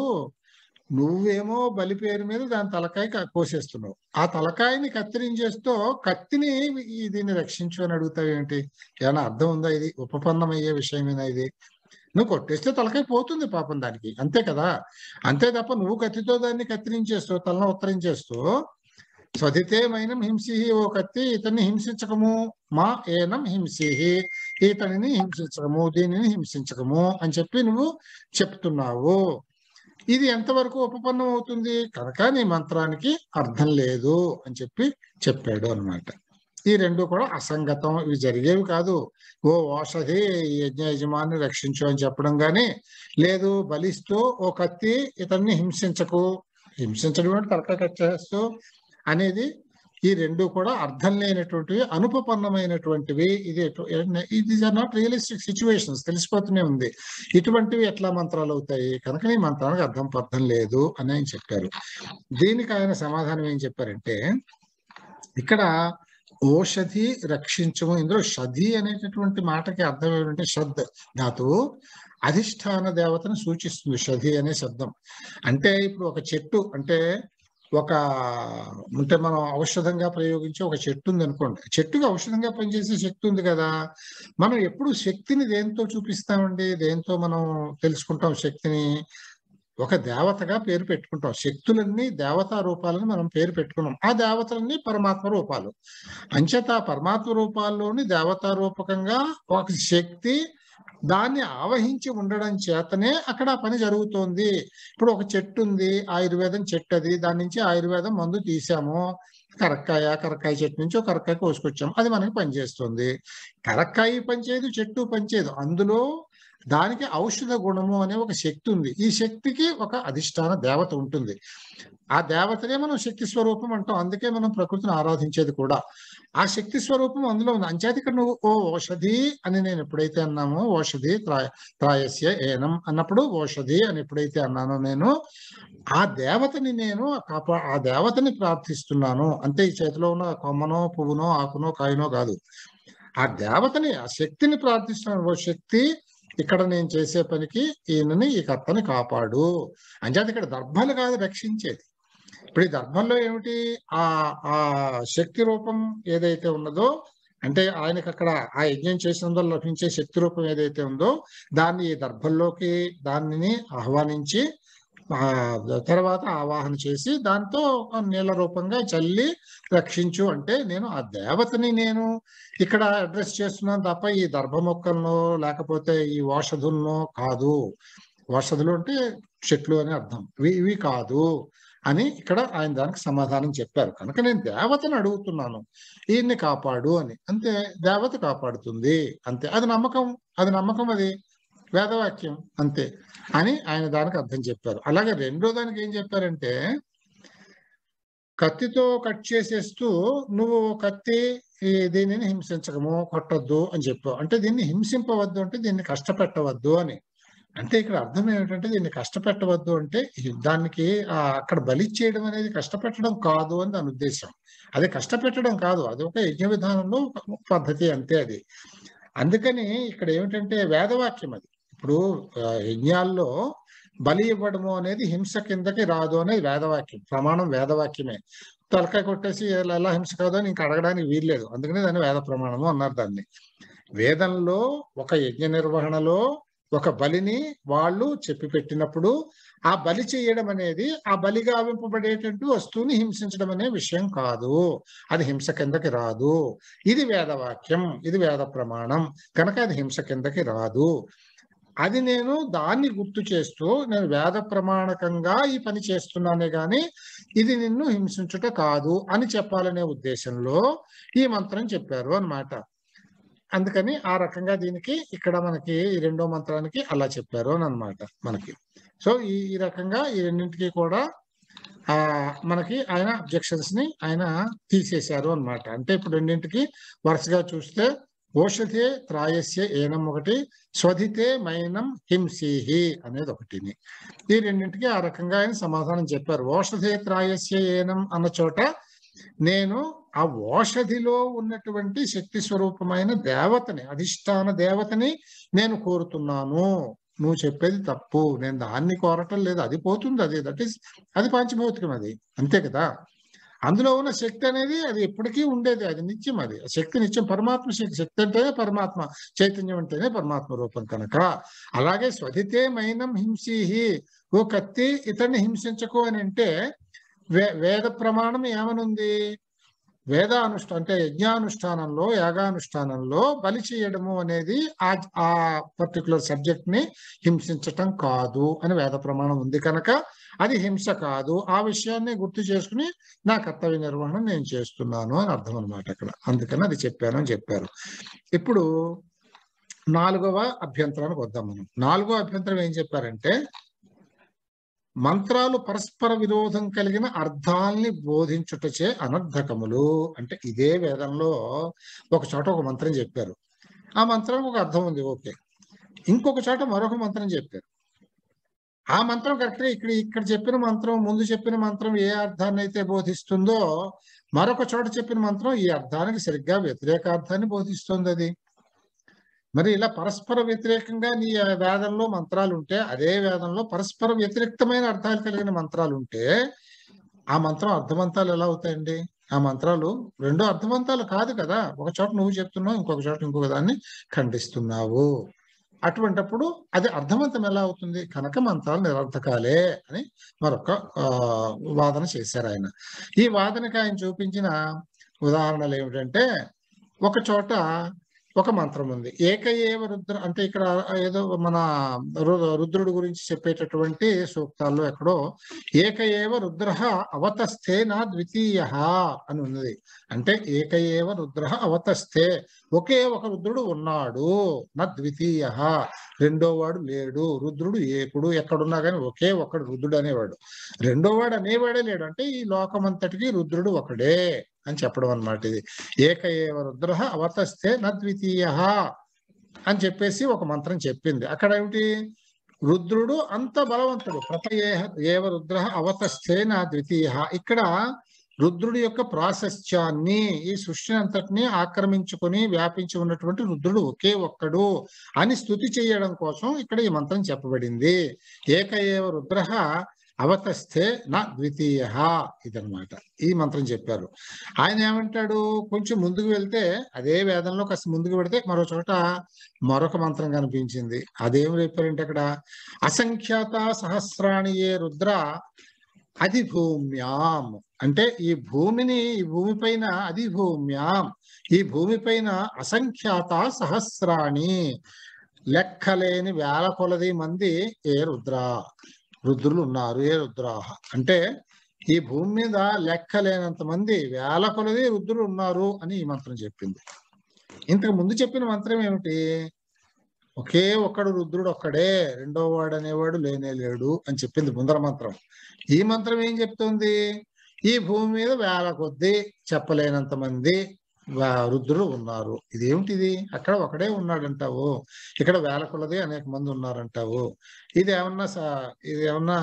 నువ్వేమో బలి పేరు మీద దాని తలకాయ క- కోసేస్తున్నావు ఆ తలకాయని కత్తిరించేస్తూ కత్తిని ఈ- దీన్ని రక్షించు అని అడుగుతావు ఏంటి ఏమైనా అర్థం ఉందా ఇది ఉపపన్నమయ్యే విషయమేనా ఇది నువ్వు కొట్టేస్తే తలకాయ పోతుంది పాపం దానికి అంతే కదా అంతే తప్ప నువ్వు కత్తితో దాన్ని కత్తిరించేస్తూ తలను ఉత్తరించేస్తూ స్వధితే మైనం హింసిహి ఓ కత్తి ఇతన్ని హింసించకము మా ఏనం హింసిహి ఇతనిని హింసించకము దీనిని హింసించకము అని చెప్పి నువ్వు చెప్తున్నావు ఇది ఎంతవరకు ఉపపన్నం అవుతుంది కనుక నీ మంత్రానికి అర్థం లేదు అని చెప్పి చెప్పాడు అన్నమాట ఈ రెండు కూడా అసంగతం ఇవి జరిగేవి కాదు ఓ ఓషధి ఈ యజ్ఞ యజమాని రక్షించు అని చెప్పడం గాని లేదు బలిస్తూ ఓ కత్తి ఇతన్ని హింసించకు హింసించడం అంటే తలకాయ కట్ చేస్తూ అనేది ఈ రెండు కూడా అర్థం లేనటువంటివి అనుపపన్నమైనటువంటివి ఇది ఎటు- ఇది ఆర్ నాట్ రియలిస్టిక్ సిచ్యువేషన్స్ తెలిసిపోతూనే ఉంది ఇటువంటివి ఎట్లా మంత్రాలు అవుతాయి కనుక ఈ మంత్రానికి అర్థం పర్థం లేదు అని ఆయన చెప్పారు దీనికి ఆయన సమాధానం ఏం చెప్పారంటే ఇక్కడ ఓషధి రక్షించము ఇందులో షధి అనేటటువంటి మాటకి అర్థం ఏమిటంటే షద్ ధాతువు అధిష్టాన దేవతను సూచిస్తుంది షధి అనే శబ్దం అంటే ఇప్పుడు ఒక చెట్టు అంటే ఒక అంటే మనం ఔషధంగా ప్రయోగించే ఒక చెట్టు ఉంది అనుకోండి చెట్టుకి ఔషధంగా పనిచేసే శక్తి ఉంది కదా మనం ఎప్పుడు శక్తిని దేంతో చూపిస్తామండి దేంతో మనం తెలుసుకుంటాం శక్తిని ఒక దేవతగా పేరు పెట్టుకుంటాం శక్తులన్నీ దేవతా రూపాలని మనం పేరు పెట్టుకున్నాం ఆ దేవతలన్నీ పరమాత్మ రూపాలు అంచేత ఆ పరమాత్మ రూపాల్లోని దేవతా రూపకంగా ఒక శక్తి దాన్ని ఆవహించి ఉండడం చేతనే అక్కడ ఆ పని జరుగుతోంది ఇప్పుడు ఒక చెట్టు ఉంది ఆయుర్వేదం చెట్టు అది దాని నుంచి ఆయుర్వేదం మందు తీసాము కరక్కాయ కరక్కాయ చెట్టు నుంచి ఒక కరక్కాయ కోసుకొచ్చాము అది మనకి పనిచేస్తుంది కరక్కాయ పనిచేయదు చెట్టు పనిచేయదు అందులో దానికి ఔషధ గుణము అనే ఒక శక్తి ఉంది ఈ శక్తికి ఒక అధిష్టాన దేవత ఉంటుంది ఆ దేవతనే మనం శక్తి స్వరూపం అంటాం అందుకే మనం ప్రకృతిని ఆరాధించేది కూడా ఆ శక్తి స్వరూపం అందులో ఉంది అంచేత ఇక్కడ నువ్వు ఓ ఓషధి అని నేను ఎప్పుడైతే అన్నామో ఓషధి త్రాయ త్రాయస్య ఏనం అన్నప్పుడు ఓషధి అని ఎప్పుడైతే అన్నానో నేను ఆ దేవతని నేను కాపా ఆ దేవతని ప్రార్థిస్తున్నాను అంటే ఈ చేతిలో ఉన్న కొమ్మనో పువ్వునో ఆకునో కాయనో కాదు ఆ దేవతని ఆ శక్తిని ప్రార్థిస్తున్నాను ఓ శక్తి ఇక్కడ నేను చేసే పనికి ఈయనని ఈ కర్తని కాపాడు అంచేత ఇక్కడ దర్భలు కాదు రక్షించేది ఇప్పుడు ఈ దర్భంలో ఏమిటి ఆ ఆ శక్తి రూపం ఏదైతే ఉన్నదో అంటే ఆయనకు అక్కడ ఆ యజ్ఞం చేసినందులో లభించే శక్తి రూపం ఏదైతే ఉందో దాన్ని ఈ దర్భల్లోకి దానిని ఆహ్వానించి ఆ తర్వాత ఆవాహన చేసి దాంతో నీళ్ళ రూపంగా చల్లి రక్షించు అంటే నేను ఆ దేవతని నేను ఇక్కడ అడ్రస్ చేస్తున్నాను తప్ప ఈ దర్భ మొక్కలను లేకపోతే ఈ ఓషధులను కాదు ఓషధులు అంటే చెట్లు అని అర్థం ఇవి ఇవి కాదు అని ఇక్కడ ఆయన దానికి సమాధానం చెప్పారు కనుక నేను దేవతను అడుగుతున్నాను ఈయన్ని కాపాడు అని అంతే దేవత కాపాడుతుంది అంతే అది నమ్మకం అది నమ్మకం అది వేదవాక్యం అంతే అని ఆయన దానికి అర్థం చెప్పారు అలాగే రెండో దానికి ఏం చెప్పారంటే కత్తితో కట్ చేసేస్తూ నువ్వు కత్తి ఈ దీనిని హింసించకము కొట్టొద్దు అని చెప్పావు అంటే దీన్ని హింసింపవద్దు అంటే దీన్ని కష్టపెట్టవద్దు అని అంటే ఇక్కడ అర్థం ఏమిటంటే దీన్ని కష్టపెట్టవద్దు అంటే ఈ- దానికి ఆ అక్కడ బలి చేయడం అనేది కష్టపెట్టడం కాదు అని దాని ఉద్దేశం అది కష్టపెట్టడం కాదు అది ఒక యజ్ఞ విధానంలో ఒక పద్ధతి అంతే అది అందుకని ఇక్కడ ఏమిటంటే వేదవాక్యం అది ఇప్పుడు ఆ, యజ్ఞాల్లో బలి ఇవ్వడము అనేది హింస కిందకి రాదు అనేది వేదవాక్యం ప్రమాణం వేదవాక్యమే తలకాయ కొట్టేసి ఎలా ఎలా హింస కాదు అని ఇంకా అడగడానికి వీల్లేదు అందుకనే దాన్ని వేద ప్రమాణము అన్నారు దాన్ని వేదంలో ఒక యజ్ఞ నిర్వహణలో ఒక బలిని వాళ్ళు చెప్పి పెట్టినప్పుడు ఆ బలి చేయడం అనేది ఆ బలిగా ఆవింపబడేటువంటి వస్తువుని హింసించడం అనే విషయం కాదు అది హింస కిందకి రాదు ఇది వేదవాక్యం ఇది వేద ప్రమాణం కనుక అది హింస కిందకి రాదు అది నేను దాన్ని గుర్తు చేస్తూ నేను వేద ప్రమాణకంగా ఈ పని చేస్తున్నానే గాని ఇది నిన్ను హింసించుట కాదు అని చెప్పాలనే ఉద్దేశంలో ఈ మంత్రం చెప్పారు అన్నమాట అందుకని ఆ రకంగా దీనికి ఇక్కడ మనకి ఈ రెండో మంత్రానికి అలా చెప్పారు అని అనమాట మనకి సో ఈ ఈ రకంగా ఈ రెండింటికి కూడా ఆ మనకి ఆయన అబ్జెక్షన్స్ ని ఆయన తీసేశారు అన్నమాట అంటే ఇప్పుడు రెండింటికి వరుసగా చూస్తే ఓషధే త్రాయస్య ఏనం ఒకటి స్వధితే మైనం హింసీహి అనేది ఒకటిని ఈ రెండింటికి ఆ రకంగా ఆయన సమాధానం చెప్పారు ఓషధే త్రాయస్య ఏనం అన్న చోట నేను ఆ ఓషధిలో ఉన్నటువంటి శక్తి స్వరూపమైన దేవతని అధిష్టాన దేవతని నేను కోరుతున్నాను నువ్వు చెప్పేది తప్పు నేను దాన్ని కోరటం లేదు అది పోతుంది అది దట్ ఈస్ అది పంచభౌతికం అది అంతే కదా అందులో ఉన్న శక్తి అనేది అది ఎప్పటికీ ఉండేది అది నిత్యం అది ఆ శక్తి నిత్యం పరమాత్మ శక్తి శక్తి అంటేనే పరమాత్మ చైతన్యం అంటేనే పరమాత్మ రూపం కనుక అలాగే స్వధితే మైనం హింసీహి ఓ కత్తి ఇతన్ని హింసించకు అని అంటే వే వేద ప్రమాణం ఏమనుంది వేదానుష్ఠా అంటే యజ్ఞానుష్ఠానంలో యాగానుష్ఠానంలో బలి చేయడము అనేది ఆ ఆ పర్టికులర్ సబ్జెక్ట్ ని హింసించటం కాదు అని వేద ప్రమాణం ఉంది కనుక అది హింస కాదు ఆ విషయాన్ని గుర్తు చేసుకుని నా కర్తవ్య నిర్వహణ నేను చేస్తున్నాను అని అర్థం అనమాట అక్కడ అందుకని అది చెప్పాను అని చెప్పారు ఇప్పుడు నాలుగవ అభ్యంతరానికి వద్దాం మనం నాలుగవ అభ్యంతరం ఏం చెప్పారంటే మంత్రాలు పరస్పర విరోధం కలిగిన అర్థాల్ని బోధించుటచే అనర్థకములు అంటే ఇదే వేదంలో ఒక చోట ఒక మంత్రం చెప్పారు ఆ మంత్రానికి ఒక అర్థం ఉంది ఓకే ఇంకొక చోట మరొక మంత్రం చెప్పారు ఆ మంత్రం కరెక్ట్గా ఇక్కడ ఇక్కడ చెప్పిన మంత్రం ముందు చెప్పిన మంత్రం ఏ అర్థాన్ని అయితే బోధిస్తుందో మరొక చోట చెప్పిన మంత్రం ఈ అర్థానికి సరిగ్గా వ్యతిరేక అర్థాన్ని బోధిస్తుంది అది మరి ఇలా పరస్పర వ్యతిరేకంగా నీ వేదంలో మంత్రాలు ఉంటే అదే వేదంలో పరస్పర వ్యతిరేక్తమైన అర్థాలు కలిగిన మంత్రాలు ఉంటే ఆ మంత్రం అర్థవంతాలు ఎలా అవుతాయండి ఆ మంత్రాలు రెండు అర్థవంతాలు కాదు కదా ఒక చోట నువ్వు చెప్తున్నావు ఇంకొక చోట ఇంకొక దాన్ని ఖండిస్తున్నావు అటువంటప్పుడు అది అర్థవంతం ఎలా అవుతుంది కనుక మంత్రాలు నిరర్థకాలే అని మరొక ఆ, వాదన చేశారు ఆయన ఈ వాదనకి ఆయన చూపించిన ఉదాహరణలు ఏమిటంటే ఒక చోట ఒక మంత్రం ఉంది ఏకయేవ రుద్ర అంటే ఇక్కడ ఏదో మన రు- రుద్రుడు గురించి చెప్పేటటువంటి సూక్తాల్లో ఎక్కడో ఏకయేవ రుద్ర అవతస్థే నా ద్వితీయ అని ఉన్నది అంటే ఏకయేవ రుద్ర అవతస్థే ఒకే ఒక రుద్రుడు ఉన్నాడు నా ద్వితీయ రెండో వాడు లేడు రుద్రుడు ఏకుడు ఎక్కడున్నా కానీ ఒకే ఒకడు రుద్రుడు అనేవాడు రెండో వాడు అనేవాడే లేడు అంటే ఈ లోకమంతటికి రుద్రుడు ఒకడే అని చెప్పడం అన్నమాట ఇది ఏక ఏవ రుద్ర అవతస్థే నద్వితీయ అని చెప్పేసి ఒక మంత్రం చెప్పింది అక్కడ ఏమిటి రుద్రుడు అంత బలవంతుడు ప్రతయే ఏవ రుద్ర అవతస్థేన ద్వితీయ ఇక్కడ రుద్రుడి యొక్క ప్రాశస్త్యాన్ని ఈ సృష్టిని అంతటిని ఆక్రమించుకొని వ్యాపించి ఉన్నటువంటి రుద్రుడు ఒకే ఒక్కడు అని స్థుతి చేయడం కోసం ఇక్కడ ఈ మంత్రం చెప్పబడింది ఏక ఏవ రుద్ర అవతస్థే నా ద్వితీయ ఇదనమాట ఈ మంత్రం చెప్పారు ఆయన ఏమంటాడు కొంచెం ముందుకు వెళ్తే అదే వేదంలో కాస్త ముందుకు పెడితే మరో చోట మరొక మంత్రం కనిపించింది అదేం చెప్పారంటే అక్కడ అసంఖ్యాత సహస్రాణి ఏ రుద్ర అధిభూమ్యాం అంటే ఈ భూమిని ఈ భూమి పైన అధిభూమ్యాం ఈ భూమి పైన అసంఖ్యాత సహస్రాణి లెక్కలేని వేల కొలది మంది ఏ రుద్ర రుద్రులు ఉన్నారు ఏ రుద్రాహ అంటే ఈ భూమి మీద లెక్కలేనంత మంది వేల కొలది రుద్రులు ఉన్నారు అని ఈ మంత్రం చెప్పింది ఇంతకు ముందు చెప్పిన మంత్రం ఏమిటి ఒకే ఒక్కడు రుద్రుడు ఒక్కడే రెండో వాడు అనేవాడు లేనే లేడు అని చెప్పింది ముందర మంత్రం ఈ మంత్రం ఏం చెప్తుంది ఈ భూమి మీద వేల కొద్దీ చెప్పలేనంత మంది వా- రుద్రులు ఉన్నారు ఇదేమిటిది అక్కడ ఒకడే ఉన్నాడంటావు ఇక్కడ వేల కొలది అనేక మంది ఉన్నారంటావు ఇది ఏమన్నా స- ఇది ఏమన్నా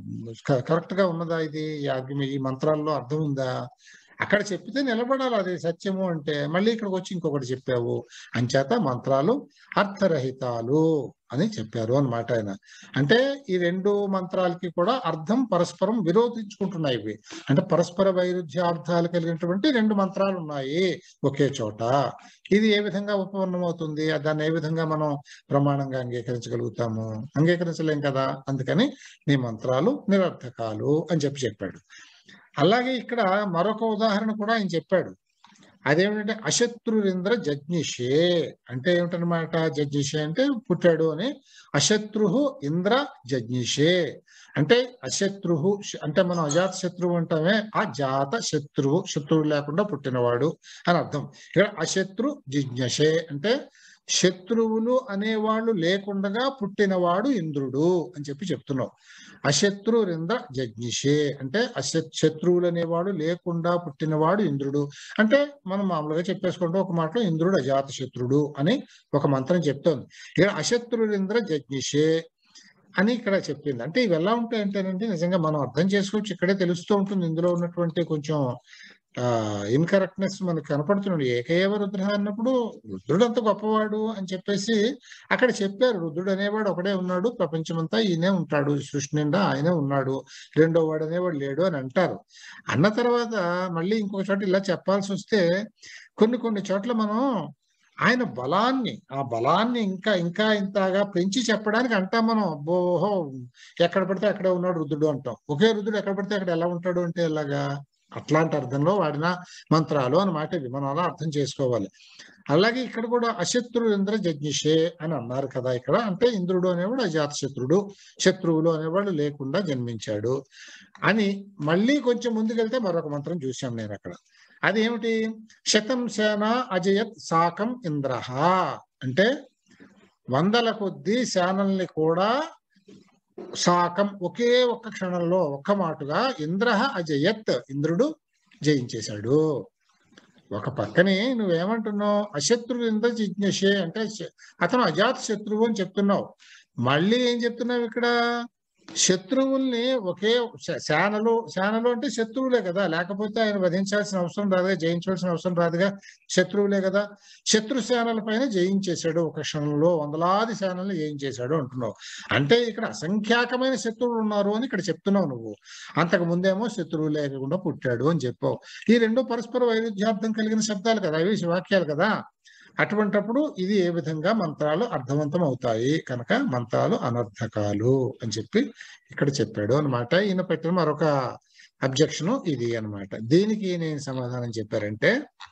కరెక్ట్ గా ఉన్నదా ఇది ఈ ఆర్గ్యుమెంట్ ఈ మంత్రాల్లో అర్థం ఉందా అక్కడ చెప్పితే నిలబడాలి అది సత్యము అంటే మళ్ళీ ఇక్కడికి వచ్చి ఇంకొకటి చెప్పావు అంచేత మంత్రాలు అర్థరహితాలు అని చెప్పారు అన్నమాట ఆయన అంటే ఈ రెండు మంత్రాలకి కూడా అర్థం పరస్పరం విరోధించుకుంటున్నాయి ఇవి అంటే పరస్పర వైరుధ్యార్థాలు కలిగినటువంటి రెండు మంత్రాలు ఉన్నాయి ఒకే చోట ఇది ఏ విధంగా ఉపపన్నమవుతుంది దాన్ని ఏ విధంగా మనం ప్రమాణంగా అంగీకరించగలుగుతాము అంగీకరించలేం కదా అందుకని నీ మంత్రాలు నిరర్థకాలు అని చెప్పి చెప్పాడు అలాగే ఇక్కడ మరొక ఉదాహరణ కూడా ఆయన చెప్పాడు అదేమిటంటే అశత్రురింద్ర జజ్ఞిషే అంటే ఏమిటనమాట జజ్ఞిషే అంటే పుట్టాడు అని అశత్రు ఇంద్ర జజ్ఞిషే అంటే అశత్రు అంటే మనం అజాత శత్రువు అంటామే ఆ జాత శత్రువు శత్రువు లేకుండా పుట్టినవాడు అని అర్థం ఇక్కడ అశత్రు జిజ్ఞషే అంటే శత్రువులు అనేవాళ్ళు లేకుండా పుట్టినవాడు ఇంద్రుడు అని చెప్పి చెప్తున్నావు అశత్రురింద్ర జజ్ఞిషే అంటే అశత్ శత్రువులు అనేవాడు లేకుండా పుట్టినవాడు ఇంద్రుడు అంటే మనం మామూలుగా చెప్పేసుకుంటే ఒక మాటలో ఇంద్రుడు అజాత శత్రుడు అని ఒక మంత్రం చెప్తోంది ఇక్కడ అశత్రురింద్ర జజ్ఞిషే అని ఇక్కడ చెప్పింది అంటే ఇవి ఎలా ఉంటాయంటేనంటే నిజంగా మనం అర్థం చేసుకోవచ్చు ఇక్కడే తెలుస్తూ ఉంటుంది ఇందులో ఉన్నటువంటి కొంచెం ఆ ఇన్కరెక్ట్నెస్ మనకు కనపడుతున్నాడు ఏకైవ రుద్ర అన్నప్పుడు రుద్రుడు అంత గొప్పవాడు అని చెప్పేసి అక్కడ చెప్పారు రుద్రుడు అనేవాడు ఒకడే ఉన్నాడు ప్రపంచమంతా ఈయనే ఉంటాడు సృష్టి నిండా ఆయనే ఉన్నాడు రెండో వాడు అనేవాడు లేడు అని అంటారు అన్న తర్వాత మళ్ళీ ఇంకొక చోట ఇలా చెప్పాల్సి వస్తే కొన్ని కొన్ని చోట్ల మనం ఆయన బలాన్ని ఆ బలాన్ని ఇంకా ఇంకా ఇంతగా పెంచి చెప్పడానికి అంటాం మనం అబ్బోహో ఎక్కడ పడితే అక్కడే ఉన్నాడు రుద్రుడు అంటాం ఒకే రుద్రుడు ఎక్కడ పడితే అక్కడ ఎలా ఉంటాడు అంటే ఎలాగా అట్లాంటి అర్థంలో వాడిన మంత్రాలు అన్నమాట ఇవి మనం అలా అర్థం చేసుకోవాలి అలాగే ఇక్కడ కూడా అశత్రు ఇంద్ర జజ్ఞిషే అని అన్నారు కదా ఇక్కడ అంటే ఇంద్రుడు అనేవాడు అజాత శత్రుడు శత్రువులు అనేవాడు లేకుండా జన్మించాడు అని మళ్ళీ కొంచెం ముందుకెళ్తే మరొక మంత్రం చూశాం నేను అక్కడ అది ఏమిటి శతం సేన అజయత్ సాకం ఇంద్ర అంటే వందల కొద్ది సేనల్ని కూడా సాకం ఒకే ఒక్క క్షణంలో ఒక్క మాటుగా ఇంద్ర అజయత్ ఇంద్రుడు జయించేశాడు ఒక పక్కనే నువ్వేమంటున్నావు అశత్రు ఇంద్ర జిజ్ఞషే అంటే శ- అతను అజాత శత్రువు అని చెప్తున్నావు మళ్ళీ ఏం చెప్తున్నావు ఇక్కడ శత్రువుల్ని ఒకే శ- శానలు శానలు అంటే శత్రువులే కదా లేకపోతే ఆయన వధించాల్సిన అవసరం రాదుగా జయించాల్సిన అవసరం రాదుగా శత్రువులే కదా శత్రు సేనల పైన జయించేశాడు ఒక క్షణంలో వందలాది సేనల్ని జయించేశాడు అంటున్నావు అంటే ఇక్కడ అసంఖ్యాకమైన శత్రువులు ఉన్నారు అని ఇక్కడ చెప్తున్నావు నువ్వు అంతకు ముందేమో శత్రువు లేకుండా పుట్టాడు అని చెప్పావు ఈ రెండు పరస్పర వైరుధ్యార్థం కలిగిన శబ్దాలు కదా ఇవి వాక్యాలు కదా అటువంటప్పుడు ఇది ఏ విధంగా మంత్రాలు అర్థవంతం అవుతాయి కనుక మంత్రాలు అనర్థకాలు అని చెప్పి ఇక్కడ చెప్పాడు అన్నమాట ఈయన పెట్టిన మరొక అబ్జెక్షన్ ఇది అన్నమాట దీనికి నేను సమాధానం చెప్పారంటే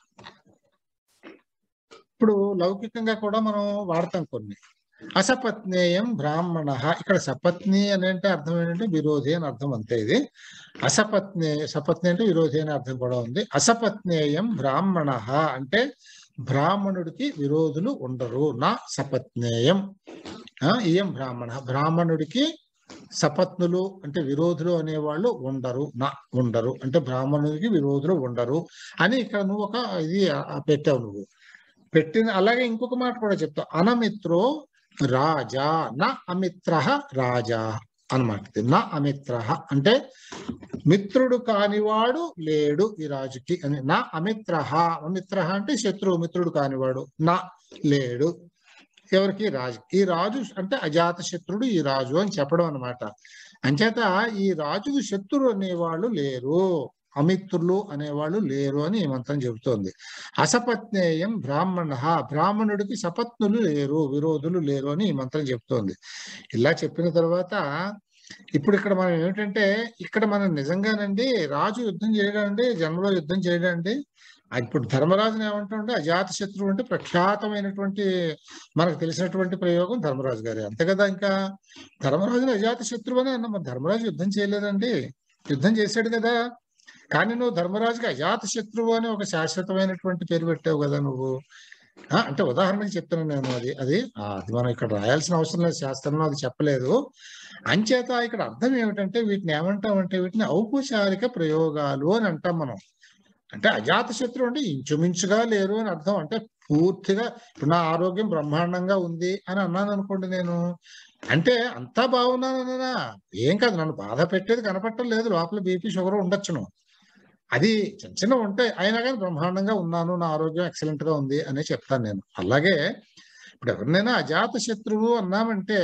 ఇప్పుడు లౌకికంగా కూడా మనం వాడతాం కొన్ని అసపత్నేయం బ్రాహ్మణ ఇక్కడ సపత్ని అని అంటే అర్థం ఏంటంటే విరోధి అని అర్థం అంతే ఇది అసపత్నే సపత్ని అంటే విరోధి అనే అర్థం కూడా ఉంది అసపత్నేయం బ్రాహ్మణ అంటే బ్రాహ్మణుడికి విరోధులు ఉండరు నా సపత్నేయం ఆ, ఇయం బ్రాహ్మణ బ్రాహ్మణుడికి సపత్నులు అంటే విరోధులు అనేవాళ్ళు ఉండరు నా ఉండరు అంటే బ్రాహ్మణుడికి విరోధులు ఉండరు అని ఇక్కడ నువ్వు ఒక ఇది ఆ, పెట్టావు నువ్వు పెట్టిన అలాగే ఇంకొక మాట కూడా చెప్తావు అనమిత్రో రాజా నా అమిత్ర రాజా అన్నమాట ఇది. నా అమిత్ర అంటే మిత్రుడు కానివాడు లేడు ఈ రాజుకి అని నా అమిత్ర అమిత్ర అంటే శత్రువు మిత్రుడు కానివాడు నా లేడు ఎవరికి రాజు ఈ రాజు అంటే అజాత శత్రుడు ఈ రాజు అని చెప్పడం అన్నమాట అంచేత ఈ రాజుకు శత్రువు అనేవాళ్ళు లేరు అమిత్రులు అనేవాళ్ళు లేరు అని ఈ మంత్రం చెబుతోంది అసపత్నేయం బ్రాహ్మణ బ్రాహ్మణుడికి సపత్నులు లేరు విరోధులు లేరు అని ఈ మంత్రం చెప్తోంది ఇలా చెప్పిన తర్వాత ఇప్పుడు ఇక్కడ మనం ఏమిటంటే ఇక్కడ మనం నిజంగానండి రాజు యుద్ధం చేయడండి జన్మలో యుద్ధం చేయడండి ఆ ఇప్పుడు ధర్మరాజుని ఏమంటుంటే అజాత శత్రువు అంటే ప్రఖ్యాతమైనటువంటి మనకు తెలిసినటువంటి ప్రయోగం ధర్మరాజు గారి అంతే కదా ఇంకా ధర్మరాజుని అజాత శత్రువు అని అన్న మరి ధర్మరాజు యుద్ధం చేయలేదండి యుద్ధం చేశాడు కదా కానీ నువ్వు ధర్మరాజుకి అజాత శత్రువు అని ఒక శాశ్వతమైనటువంటి పేరు పెట్టావు కదా నువ్వు ఆ, అంటే ఉదాహరణకి చెప్తున్నాను నేను అది అది ఆ, అది మనం ఇక్కడ రాయాల్సిన అవసరం లేదు శాస్త్రంలో అది చెప్పలేదు అంచేత ఇక్కడ అర్థం ఏమిటంటే వీటిని ఏమంటామంటే వీటిని ఔపచారిక ప్రయోగాలు అని అంటాం మనం అంటే అజాత శత్రువు అంటే ఇంచుమించుగా లేరు అని అర్థం అంటే పూర్తిగా ఇప్పుడు నా ఆరోగ్యం బ్రహ్మాండంగా ఉంది అని అన్నాను అనుకోండి నేను అంటే అంతా బాగున్నానన్నా ఏం కాదు నన్ను బాధ పెట్టేది కనపడటం లేదు లోపల బీపీ షుగర్ ఉండొచ్చును అది చిన్న చిన్న ఉంటాయి అయినా కానీ బ్రహ్మాండంగా ఉన్నాను నా ఆరోగ్యం ఎక్సలెంట్ గా ఉంది అనే చెప్తాను నేను అలాగే ఇప్పుడు ఎవరినైనా అజాత శత్రువు అన్నామంటే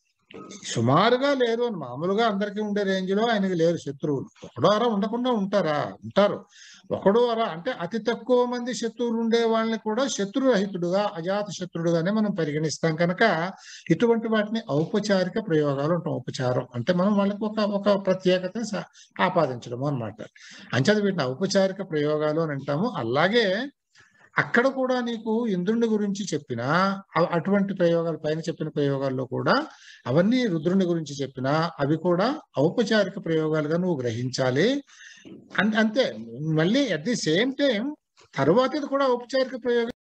సుమారుగా లేరు అని మామూలుగా అందరికీ ఉండే రేంజ్ లో ఆయనకి లేరు శత్రువులు ఒకడో అరా ఉండకుండా ఉంటారా ఉంటారు ఒకడో అరా అంటే అతి తక్కువ మంది శత్రువులు ఉండే వాళ్ళని కూడా శత్రురహితుడుగా అజాత శత్రుడుగానే మనం పరిగణిస్తాం కనుక ఇటువంటి వాటిని ఔపచారిక ప్రయోగాలు ఉంటాం ఉపచారం అంటే మనం వాళ్ళకి ఒక ఒక ప్రత్యేకతని సా- ఆపాదించడము అన్నమాట అంచేత వీటిని ఔపచారిక ప్రయోగాలు అని అంటాము అలాగే అక్కడ కూడా నీకు ఇంద్రుని గురించి చెప్పిన అటువంటి ప్రయోగాలు పైన చెప్పిన ప్రయోగాల్లో కూడా అవన్నీ రుద్రుని గురించి చెప్పిన అవి కూడా ఔపచారిక ప్రయోగాలుగా నువ్వు గ్రహించాలి అన్- అంతే మళ్ళీ అట్ ది సేమ్ టైం తరువాతది కూడా ఔపచారిక ప్రయోగం